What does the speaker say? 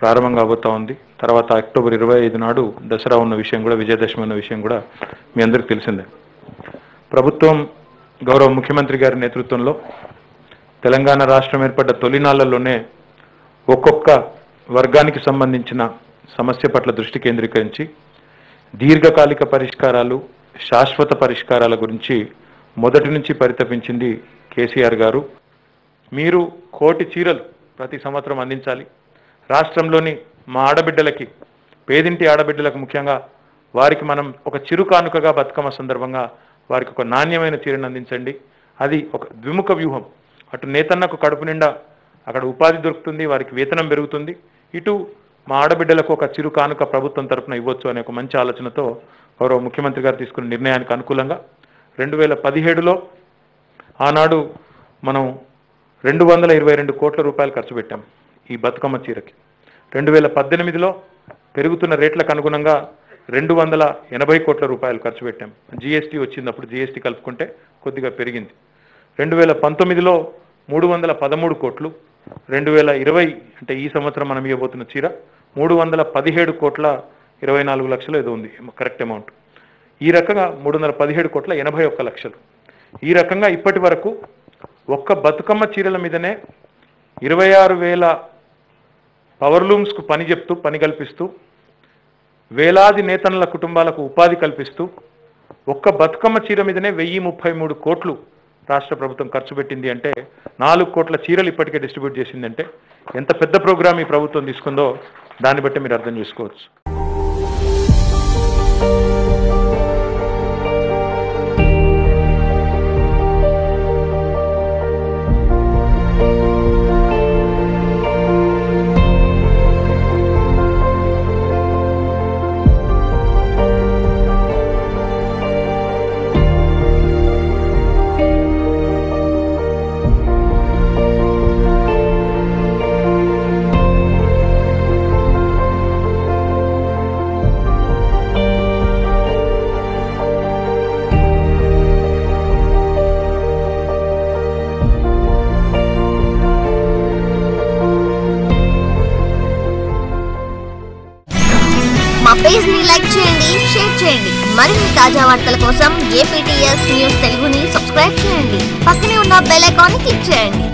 ప్రారంభం కాబోతా ఉంది తర్వాత అక్టోబర్ ఇరవై ఐదు నాడు దసరా ఉన్న విషయం కూడా విజయదశమి ఉన్న విషయం కూడా మీ అందరికీ తెలిసిందే ప్రభుత్వం గౌరవ ముఖ్యమంత్రి గారి నేతృత్వంలో తెలంగాణ రాష్ట్రం ఏర్పడ్డ తొలినాళ్లలోనే ఒక్కొక్క వర్గానికి సంబంధించిన సమస్య పట్ల దృష్టి కేంద్రీకరించి దీర్ఘకాలిక పరిష్కారాలు శాశ్వత పరిష్కారాల గురించి మొదటి నుంచి పరితపించింది కేసీఆర్ గారు మీరు కోటి చీరలు ప్రతి సంవత్సరం అందించాలి రాష్ట్రంలోని మా ఆడబిడ్డలకి పేదింటి ఆడబిడ్డలకు ముఖ్యంగా వారికి మనం ఒక చిరు కానుకగా బతుకమ్మ సందర్భంగా వారికి ఒక నాణ్యమైన చీరను అందించండి అది ఒక ద్విముఖ వ్యూహం అటు నేతన్నకు కడుపు నిండా అక్కడ ఉపాధి దొరుకుతుంది వారికి వేతనం పెరుగుతుంది ఇటు మా ఆడబిడ్డలకు ఒక చిరు కానుక ప్రభుత్వం తరపున ఇవ్వచ్చు అనే ఒక మంచి ఆలోచనతో గౌరవ ముఖ్యమంత్రి గారు తీసుకున్న నిర్ణయానికి అనుకూలంగా రెండు వేల పదిహేడులో ఆనాడు మనం రెండు వందల ఇరవై రెండు కోట్ల రూపాయలు ఖర్చు పెట్టాం ఈ బతుకమ్మ చీరకి రెండు వేల పద్దెనిమిదిలో పెరుగుతున్న రేట్లకు అనుగుణంగా రెండు వందల ఎనభై కోట్ల రూపాయలు ఖర్చు పెట్టాం జీఎస్టీ వచ్చింది అప్పుడు జీఎస్టీ కలుపుకుంటే కొద్దిగా పెరిగింది రెండు వేల పంతొమ్మిదిలో మూడు వందల పదమూడు కోట్లు రెండు వేల ఇరవై అంటే ఈ సంవత్సరం మనం ఇవ్వబోతున్న చీర మూడు వందల పదిహేడు కోట్ల ఇరవై నాలుగు లక్షలు ఏదో ఉంది కరెక్ట్ అమౌంట్ ఈ రకంగా మూడు వందల పదిహేడు కోట్ల ఎనభై ఒక్క లక్షలు ఈ రకంగా ఇప్పటి వరకు ఒక్క బతుకమ్మ చీరల మీదనే ఇరవై ఆరు వేల పవర్లూమ్స్కు పని చెప్తూ పని కల్పిస్తూ వేలాది నేతనుల కుటుంబాలకు ఉపాధి కల్పిస్తూ ఒక్క బతుకమ్మ చీర మీదనే వెయ్యి ముప్పై మూడు కోట్లు రాష్ట్ర ప్రభుత్వం ఖర్చు పెట్టింది అంటే నాలుగు కోట్ల చీరలు ఇప్పటికే డిస్ట్రిబ్యూట్ చేసిందంటే ఎంత పెద్ద ప్రోగ్రామ్ ఈ ప్రభుత్వం తీసుకుందో దాన్ని బట్టి మీరు అర్థం చేసుకోవచ్చు మా పేజ్ ని లైక్ చేయండి షేర్ చేయండి మరిన్ని తాజా వార్తల కోసం ఏపీటీఎస్ న్యూస్ తెలుగుని సబ్స్క్రైబ్ చేయండి పక్కనే ఉన్న బెల్ ఐకాన్ క్లిక్ చేయండి